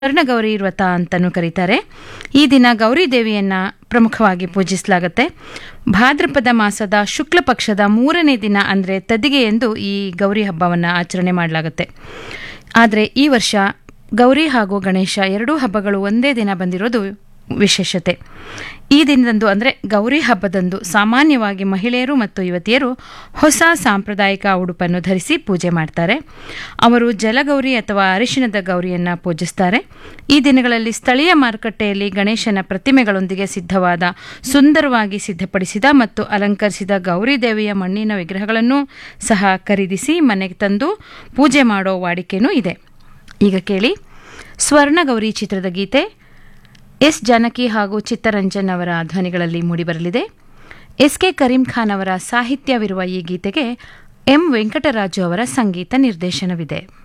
ಸ್ವರ್ಣಗೌರಿ ವ್ರತ ಅಂತಲೂ ಕರೀತಾರೆ ಈ ದಿನ ಗೌರಿ ದೇವಿಯನ್ನ ಪ್ರಮುಖವಾಗಿ ಪೂಜಿಸಲಾಗುತ್ತೆ ಭಾದ್ರಪದ ಮಾಸದ ಶುಕ್ಲ ಪಕ್ಷದ ಮೂರನೇ ದಿನ ಅಂದರೆ ತದಿಗೆ ಎಂದು ಈ ಗೌರಿ ಹಬ್ಬವನ್ನು ಆಚರಣೆ ಮಾಡಲಾಗುತ್ತೆ ಆದರೆ ಈ ವರ್ಷ ಗೌರಿ ಹಾಗೂ ಗಣೇಶ ಎರಡೂ ಹಬ್ಬಗಳು ಒಂದೇ ದಿನ ಬಂದಿರೋದು ವಿಶೇಷತೆ ಈ ದಿನದಂದು ಅಂದರೆ ಗೌರಿ ಹಬ್ಬದಂದು ಸಾಮಾನ್ಯವಾಗಿ ಮಹಿಳೆಯರು ಮತ್ತು ಯುವತಿಯರು ಹೊಸ ಸಾಂಪ್ರದಾಯಿಕ ಉಡುಪನ್ನು ಧರಿಸಿ ಪೂಜೆ ಮಾಡ್ತಾರೆ ಅವರು ಜಲಗೌರಿ ಅಥವಾ ಅರಿಶಿಣದ ಗೌರಿಯನ್ನು ಪೂಜಿಸ್ತಾರೆ ಈ ದಿನಗಳಲ್ಲಿ ಸ್ಥಳೀಯ ಮಾರುಕಟ್ಟೆಯಲ್ಲಿ ಗಣೇಶನ ಪ್ರತಿಮೆಗಳೊಂದಿಗೆ ಸಿದ್ಧವಾದ ಸುಂದರವಾಗಿ ಸಿದ್ಧಪಡಿಸಿದ ಮತ್ತು ಅಲಂಕರಿಸಿದ ಗೌರಿ ದೇವಿಯ ಮಣ್ಣಿನ ವಿಗ್ರಹಗಳನ್ನು ಸಹ ಖರೀದಿಸಿ ಮನೆಗೆ ತಂದು ಪೂಜೆ ಮಾಡೋ ವಾಡಿಕೆಯೂ ಇದೆ ಈಗ ಕೇಳಿ ಸ್ವರ್ಣಗೌರಿ ಚಿತ್ರದ ಗೀತೆ ಎಸ್ ಜಾನಕಿ ಹಾಗೂ ಚಿತ್ತರಂಜನ್ ಅವರ ಧ್ವನಿಗಳಲ್ಲಿ ಮೂಡಿಬರಲಿದೆ ಎಸ್ ಕೆ ಕರೀಂ ಖಾನ್ ಅವರ ಸಾಹಿತ್ಯವಿರುವ ಈ ಗೀತೆಗೆ ಎಂ ವೆಂಕಟರಾಜು ಅವರ ಸಂಗೀತ ನಿರ್ದೇಶನವಿದೆ